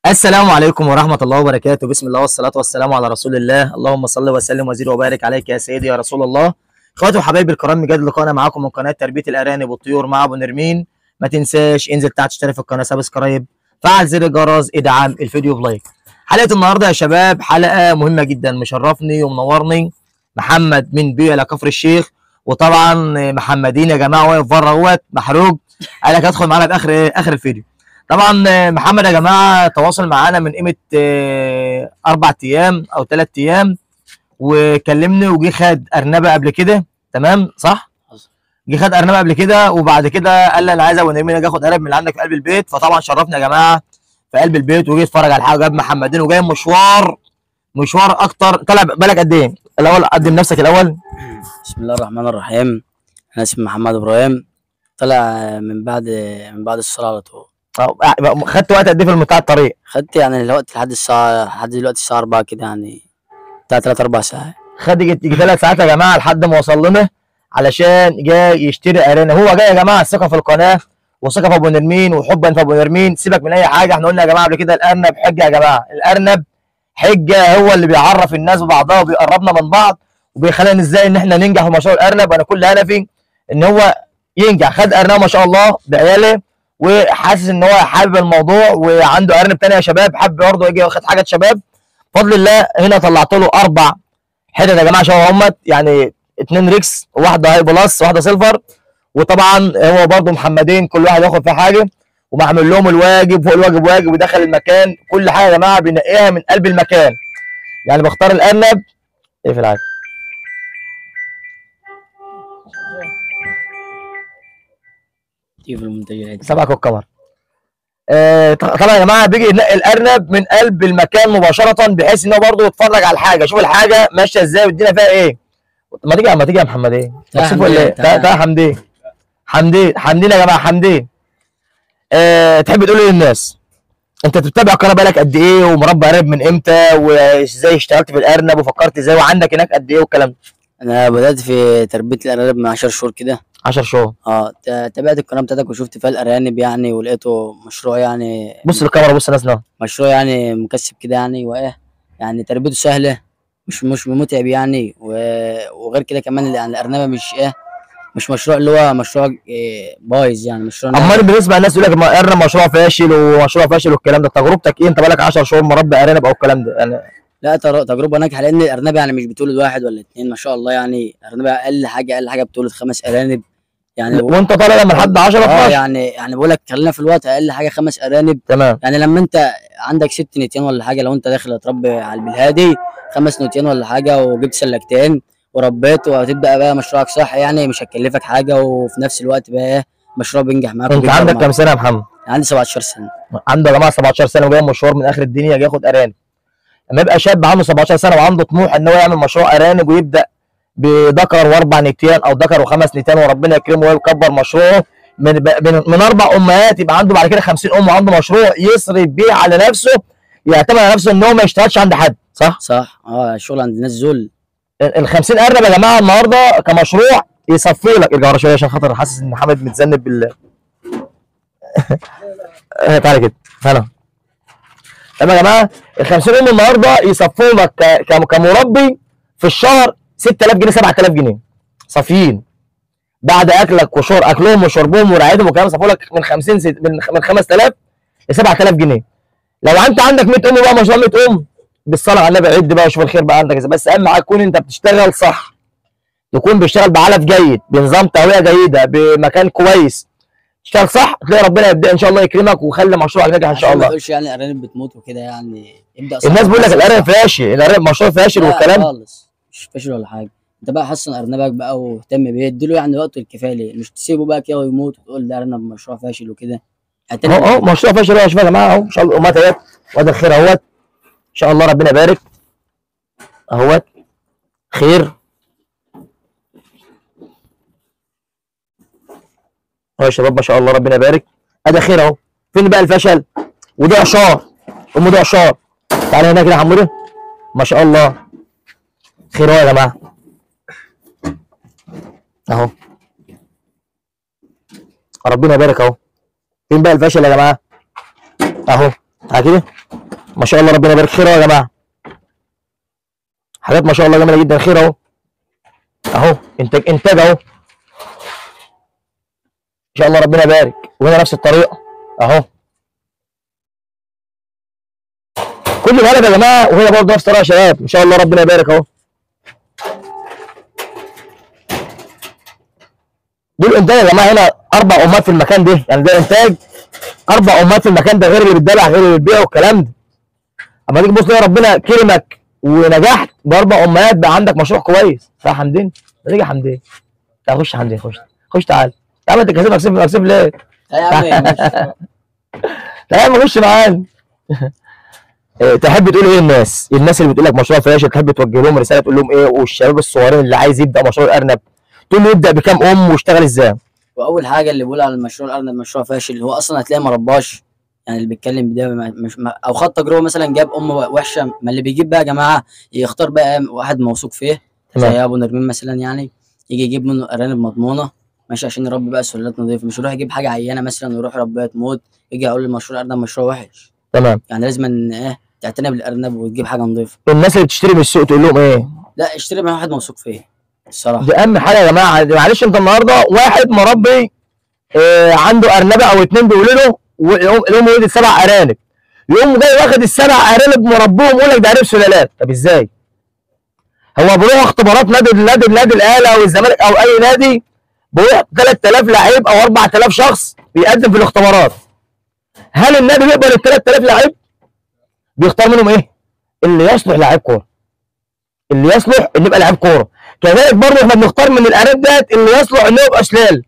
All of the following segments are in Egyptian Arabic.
السلام عليكم ورحمة الله وبركاته بسم الله والصلاة والسلام على رسول الله اللهم صل وسلم وزد وبارك عليك يا سيدي يا رسول الله اخواتي وحبايبي الكرام مجد لقاءنا معاكم من قناة تربية الأرانب والطيور مع أبو نرمين ما تنساش انزل تحت اشترك في القناة سبسكرايب فعل زر الجرس ادعم الفيديو بلايك حلقة النهاردة يا شباب حلقة مهمة جدا مشرفني ومنورني محمد من بيئة كفر الشيخ وطبعا محمدين يا جماعة واقف بره اهوت محروق قال لك ادخل معانا في اخر اخر الفيديو طبعا محمد يا جماعه تواصل معانا من قيمه آه، اربع ايام او ثلاث ايام وكلمني وجي خد ارنبه قبل كده تمام صح؟ حصل. جه خد ارنبه قبل كده وبعد كده قال لي انا عايز ابو نرمين اجي اخد ارنب من اللي عندك في قلب البيت فطبعا شرفنا يا جماعه في قلب البيت وجي اتفرج على الحاجه جاب محمدين وجاي مشوار مشوار اكتر طلع بالك قد ايه؟ الاول قدم نفسك الاول بسم الله الرحمن الرحيم انا اسمي محمد ابراهيم طلع من بعد من بعد الصلاه على طول أو- خدت وقت قد ايه في بتاع الطريق؟ خدت يعني الوقت لحد الساعه لحد دلوقتي الساعه 4 كده يعني بتاع 3 4 ساعات خد يجي يجي ثلاث ساعات يا جماعه لحد ما وصل لنا علشان جاي يشتري ارانب هو جاي يا جماعه الثقه في القناه وثقه في ابو نرمين وحبا في ابو نرمين سيبك من اي حاجه احنا قلنا يا جماعه قبل كده الارنب حجه يا جماعه الارنب حجه هو اللي بيعرف الناس ببعضها وبيقربنا من بعض وبيخلينا ازاي ان احنا ننجح في مشروع الارنب وانا كل هدفي ان هو ينجح خد ارنب ما شاء الله بعياله وحاسس ان هو حابب الموضوع وعنده ارنب تاني يا شباب حابب برضه يجي ياخد حاجه شباب بفضل الله هنا طلعت له اربع حتت يا جماعه شباب همت يعني اتنين ريكس واحده هاي بلس واحده سيلفر وطبعا هو برضه محمدين كل واحد ياخد فيها حاجه وبعمل لهم الواجب فوق الواجب واجب ودخل المكان كل حاجه يا جماعه بنقيها من قلب المكان يعني بختار الارنب ايه في العادي تيجي في المنتجات سبعك الكاميرا آه طبعا يا جماعه بيجي ينقي الارنب من قلب المكان مباشره بحيث ان هو برضه يتفرج على الحاجه يشوف الحاجه ماشيه ازاي والدنيا فيها ايه ما تيجي ما تيجي يا محمد ايه تعال مكسوف ولا ايه حمدين، تعال. تعال تعال حمدين حمدين حمدين يا جماعه حمدين آه تحب تقول ايه للناس انت بتتابع القناه بقالك قد ايه ومربي ارنب من امتى وازاي اشتغلت في الارنب وفكرت ازاي وعندك هناك قد ايه والكلام ده انا بدات في تربيه الارانب من 10 شهور كده 10 شهور اه ت- تابعت القناه بتاعتك وشفت فيها الارانب يعني ولقيته مشروع يعني بص للكاميرا بص الناس نعم. مشروع يعني مكسب كده يعني وايه يعني تربيته سهله مش مش متعب يعني و- وغير كده كمان يعني الارنبه مش ايه مش مشروع اللي هو مشروع إيه بايظ يعني مشروع امال بالنسبه للناس يقول لك ما- ارنب مشروع فاشل ومشروع فاشل والكلام ده تجربتك ايه انت بقالك 10 شهور مربي ارانب او الكلام ده يعني لا تر- تجربه ناجحه لان الارنبه يعني مش بتولد واحد ولا اتنين ما شاء الله يعني ارنبه اقل حاجه اقل حاجه بتولد خمس ارانب يعني وانت طالع لما لحد 10 اه 12 يعني يعني بقول لك خلينا في الوقت اقل حاجه خمس ارانب تمام يعني لما انت عندك ست نتين ولا حاجه لو انت داخل تربي على البلهادي خمس نتين ولا حاجه وجبت سلكتين وربيت وهتبدا بقى مشروعك صح يعني مش هتكلفك حاجه وفي نفس الوقت بقى ايه مشروع بينجح معاك انت وبيكبر عندك معاك. كام سنه يا محمد عندي 17 سنه عنده يا جماعه 17 سنه وجاي مشوار من اخر الدنيا جاي ياخد ارانب لما يبقى شاب عنده 17 سنه وعنده طموح ان هو يعمل مشروع ارانب ويبدا بذكر واربع نتيان او ذكر وخمس نتيان وربنا يكرمه ويكبر مشروعه من من, من اربع امهات يبقى عنده بعد كده 50 ام وعنده مشروع يصرف بيه على نفسه يعتمد على نفسه ان هو ما يشتغلش عند حد صح؟ صح اه الشغل عند الناس ذل ال 50 ارنب يا جماعه النهارده كمشروع يصفي لك ارجع شويه عشان خاطر حاسس ان محمد متذنب بال آه، تعالى كده هلا تمام يا جماعه ال 50 ام النهارده يصفوا لك ك- ك- كمربي في الشهر 6000 جنيه 7000 جنيه صافيين بعد اكلك وشرب اكلهم وشربهم ورعايتهم وكلام صفوا لك من 50 ست- من من 5000 ل 7000 جنيه لو انت عندك 100 ام بقى ما شاء الله 100 ام بالصلاه على النبي عد بقى وشوف الخير بقى عندك ازاي بس اهم حاجه تكون انت بتشتغل صح تكون بيشتغل بعلف جيد بنظام تهويه جيده بمكان كويس تشتغل صح تلاقي ربنا يبدا ان شاء الله يكرمك ويخلي مشروعك ناجح ان شاء عشان ما الله تقولش يعني الارانب بتموت وكده يعني ابدا صح الناس بيقول لك حسن الارنب صح. فاشل الارنب مشروع فاشل لا والكلام خالص مش فاشل ولا حاجه انت بقى حسن ارنبك بقى واهتم بيه اديله يعني وقته الكفايه ليه مش تسيبه بقى كده ويموت وتقول ده ارنب مشروع فاشل وكده اعتمد اهو اهو مشروع فاشل اهو شوف يا جماعه اهو ان شاء الله امهات اهوت وادي الخير اهوت ان شاء الله ربنا يبارك اهوت خير اهو يا شباب ما شاء الله ربنا يبارك ادي خير اهو فين بقى الفشل ودي عشار ام دي عشار تعالى هنا كده يا حموده ما شاء الله خير اهو يا جماعه اهو ربنا يبارك اهو فين بقى الفشل يا جماعه اهو تعالى كده ما شاء الله ربنا يبارك خير أهو يا جماعه حاجات ما شاء الله جميله جدا خير اهو اهو انتاج انتاج اهو ان شاء الله ربنا يبارك وهنا نفس الطريقه اهو كل بلد يا جماعه وهنا برضه نفس الطريقه يا شباب ان شاء الله ربنا يبارك اهو دول انتاج يا جماعه هنا اربع امهات في المكان ده يعني ده انتاج اربع امهات في المكان ده غير اللي بتدلع غير اللي بتبيع والكلام ده اما تيجي تبص تلاقي ربنا كرمك ونجحت باربع امهات بقى عندك مشروع كويس صح يا حمدين؟ ما تيجي يا حمدين تعال خش يا حمدين خش خش تعال يا عم انت كاسب مكسب مكسب ليه؟ لا يا عم ماشي. لا يا عم خش معانا إيه، تحب تقول ايه الناس؟ الناس اللي بتقول لك مشروع فاشل تحب توجه لهم رساله تقول لهم ايه والشباب الصغيرين اللي عايز يبدا مشروع الارنب تقول له يبدا بكام ام ويشتغل ازاي؟ واول حاجه اللي بيقول على المشروع الارنب مشروع فاشل هو اصلا هتلاقيه ما رباش يعني اللي بيتكلم بده ما- مش ما او خد تجربه مثلا جاب ام وحشه ما اللي بيجيب بقى يا جماعه يختار بقى واحد موثوق فيه تمام. زي ابو نرمين مثلا يعني يجي يجيب منه ارانب مضمونه ماشي عشان يربي بقى سلالات نظيفه مش يروح يجيب حاجه عيانه مثلا ويروح يربيها تموت يجي يقول لي مشروع الارنب مشروع وحش تمام يعني لازم ان ايه تعتني بالارنب وتجيب حاجه نظيفه الناس اللي بتشتري من السوق تقول لهم ايه؟ لا اشتري من واحد موثوق فيه الصراحه دي اهم حاجه يا جماعه معلش انت النهارده واحد مربي آه عنده ارنبه او اتنين بيقولوا له ويقوم يقوم ولد سبع ارانب يقوم جاي واخد السبع ارانب مربيهم يقول لك ده ارنب سلالات طب ازاي؟ هو بيروح اختبارات نادي نادي نادي الاهلي او الزمالك او اي نادي بيروح 3000 لعيب او 4000 شخص بيقدم في الاختبارات هل النادي بيقبل ال 3000 لعيب؟ بيختار منهم ايه؟ اللي يصلح لعيب كوره اللي يصلح انه يبقى لعيب كوره كذلك برضه احنا بنختار من الارانب ديت اللي يصلح انه يبقى شلال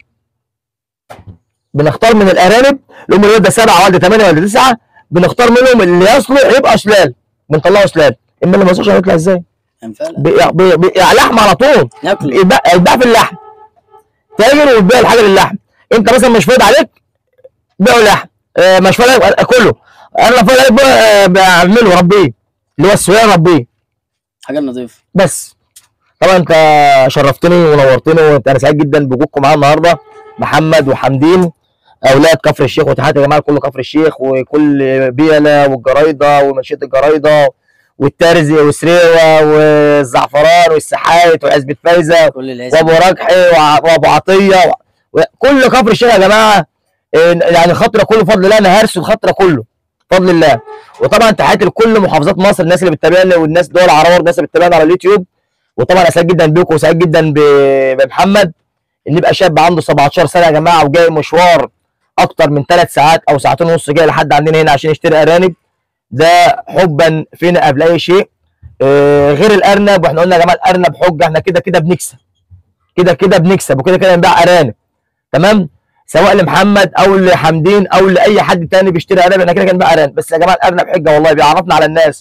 بنختار من الارانب اللي هم الولد ده سبعه ولا ثمانيه ولا تسعه بنختار منهم اللي يصلح يبقى شلال بنطلعه شلال اما اللي ما يصلحش هيطلع ازاي؟ يعني فعلا بي- بي- بي- يعني لحم على طول ناكله يتباع يتباع في اللحم تاجر وتبيع الحاجه للحم انت مثلا مش فايد عليك بيعه لحم اه مش فايد عليك كله انا لو فايد عليك بقى- آه، بعمله ربيه اللي هو السويه ربيه حاجه نظيفه بس طبعا انت شرفتني ونورتني وانت انا سعيد جدا بوجودكم معايا النهارده محمد وحمدين اولاد كفر الشيخ وتحياتي يا جماعه لكل كفر الشيخ وكل بيلا والجرايده ومنشيه الجرايده والترزي وسريوه والزعفران والسحايت وعزبه فايزه كل العزم وابو رجحي وع- وابو عطيه و- كل كفر الشيخ يا جماعه إيه، يعني خطره كله بفضل الله انا هرسل خطره كله بفضل الله وطبعا تحياتي لكل محافظات مصر الناس اللي بتتابعني والناس دول العرب والناس اللي بتتابعني على اليوتيوب وطبعا انا سعيد جدا بيكم وسعيد جدا ب- بمحمد ان يبقى شاب عنده 17 سنه يا جماعه وجاي مشوار اكتر من ثلاث ساعات او ساعتين ونص جاي لحد عندنا هنا عشان يشتري ارانب ده حبا فينا قبل اي شيء آه، غير الارنب واحنا قلنا يا جماعه الارنب حجه احنا كده كده بنكسب كده كده بنكسب وكده كده بنبيع ارانب تمام سواء لمحمد او لحمدين او لاي حد تاني بيشتري ارانب احنا كده كده بنبيع ارانب بس يا جماعه الارنب حجه والله بيعرفنا على الناس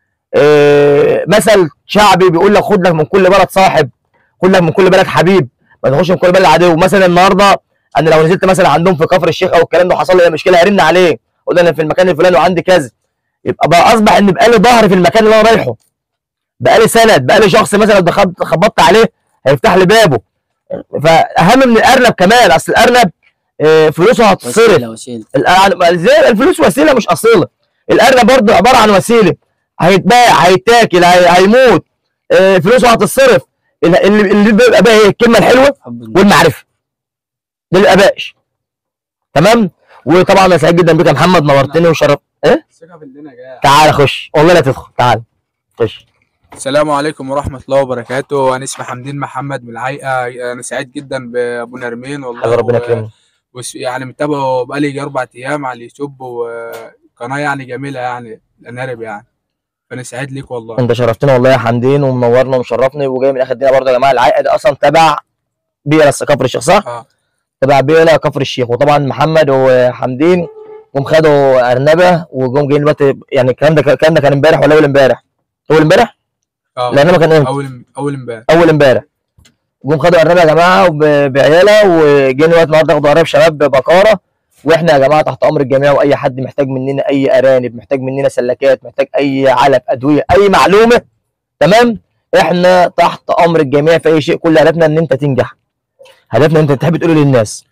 آه، مثل شعبي بيقول لك خد لك من كل بلد صاحب خد لك من كل بلد حبيب ما تخش من كل بلد عدو مثلا النهارده انا لو نزلت مثلا عندهم في كفر الشيخ او الكلام ده حصل لي مشكله هرن عليه اقول له انا في المكان الفلاني وعندي كذا يبقى بقى اصبح ان بقى لي ظهر في المكان اللي انا رايحه بقى لي سند بقى لي شخص مثلا دخلت خبطت عليه هيفتح لي بابه فاهم من الارنب كمان اصل الارنب آه، فلوسه هتصرف وسيله وسيله الأرنب- زي الفلوس وسيله مش اصيله الارنب برضه عباره عن وسيله هيتباع هيتاكل هي- هيموت آه، فلوسه هتتصرف اللي اللي بيبقى بقى ايه الكلمه الحلوه حب الناس. والمعرفه ده اللي بقاش تمام وطبعا انا سعيد جدا بك يا محمد نورتني وشرف ايه الثقة في اللي جاي تعال خش والله لا تدخل تعال خش السلام عليكم ورحمة الله وبركاته أنا اسمي حمدين محمد من العيقة أنا سعيد جدا بأبو نرمين والله حبيبي ربنا و- يكرمك وس- يعني متابعه بقالي يجي أربع أيام على اليوتيوب وقناة يعني جميلة يعني الأنارب يعني فأنا سعيد ليك والله انت شرفتنا والله يا حمدين ومنورنا ومشرفني وجاي من اخر الدنيا برضه يا جماعه العائقه دي اصلا تبع بيئه كفر الشيخ صح؟ اه تبع بيئه كفر الشيخ وطبعا محمد وحمدين جم خدوا ارنبه وجم جايين دلوقتي يعني الكلام ده الكلام ده كان امبارح ولا اول امبارح؟ اول امبارح؟ اه الارنبه كان امتى؟ أول أول إمبارح اول امبارح جم خدوا ارنبه يا جماعه وب- بعيالها وجايين دلوقتي النهارده ياخدوا ارنب شباب ببكاره واحنا يا جماعه تحت امر الجميع واي حد محتاج مننا اي ارانب محتاج مننا سلكات محتاج اي علف ادويه اي معلومه تمام احنا تحت امر الجميع في اي شيء كل هدفنا ان انت تنجح هدفنا ان انت تحب تقول للناس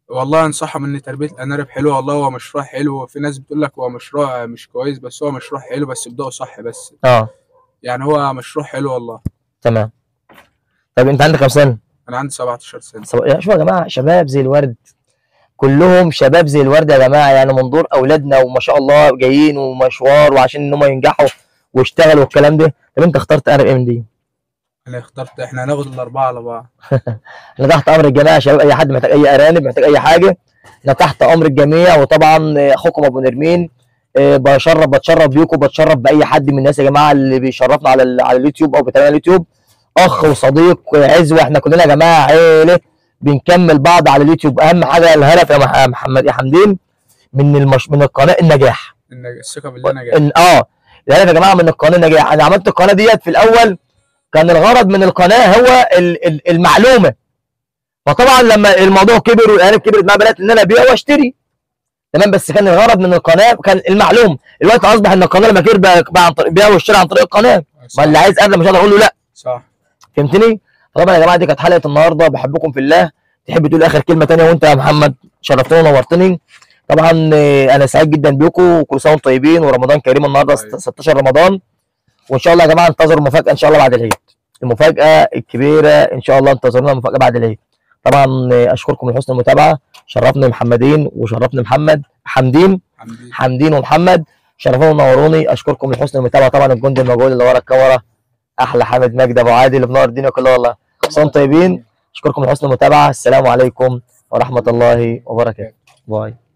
والله انصحهم ان تربيه الارانب حلوه والله هو مشروع حلو وفي ناس بتقول لك هو مشروع مش كويس بس هو مشروع حلو بس ابدأوا صح بس اه يعني هو مشروع حلو والله تمام طب انت عندك كام سنه انا عندي 17 سنه سو- يا شوفوا يا جماعه شباب زي الورد كلهم شباب زي الورد يا جماعه يعني منظور اولادنا وما شاء الله جايين ومشوار وعشان ان هم ينجحوا ويشتغلوا والكلام ده طب انت اخترت ارب ام دي انا اخترت احنا هناخد الاربعه على بعض احنا تحت امر الجميع يا شباب اي حد محتاج اي ارانب محتاج اي حاجه احنا تحت امر الجميع وطبعا آه، اخوكم ابو نرمين آه، بشرف بتشرف بيكم بتشرف باي حد من الناس يا جماعه اللي بيشرفنا على ال- على اليوتيوب او بيتابعنا على اليوتيوب اخ وصديق عزوه احنا كلنا يا جماعه عيله بنكمل بعض على اليوتيوب اهم حاجه الهدف يا مح- محمد يا حمدين من المش... من القناه النجاح ان الثقه بالله نجاح إن اه الهدف يا جماعه من القناه النجاح انا عملت القناه ديت في الاول كان الغرض من القناه هو ال- ال- المعلومه فطبعا لما الموضوع كبر والارانب كبرت معايا بدات ان انا ابيع واشتري تمام بس كان الغرض من القناه كان المعلوم الوقت اصبح ان القناه لما كبر بقى بقى عن طريق بيع واشتري عن طريق القناه ما اللي عايز ارنب مش هقدر اقول له لا صح فهمتني طبعا يا جماعه دي كانت حلقه النهارده بحبكم في الله تحب تقول اخر كلمه تانية وانت يا محمد شرفتني ونورتني طبعا آه، انا سعيد جدا بيكم وكل سنه وانتم طيبين ورمضان كريم النهارده طيب. 16 رمضان وان شاء الله يا جماعه انتظروا مفاجاه ان شاء الله بعد العيد المفاجاه الكبيره ان شاء الله انتظرونا مفاجاه بعد العيد طبعا آه، اشكركم لحسن المتابعه شرفني محمدين وشرفني محمد حمدين حمدي حمدين ومحمد شرفوني ونوروني اشكركم لحسن المتابعه طبعا الجندي الموجود اللي ورا الكاميرا احلى حامد مجدي ابو عادل اللي منور الدنيا كلها والله كل طيبين اشكركم لحسن المتابعه السلام عليكم ورحمه الله وبركاته باي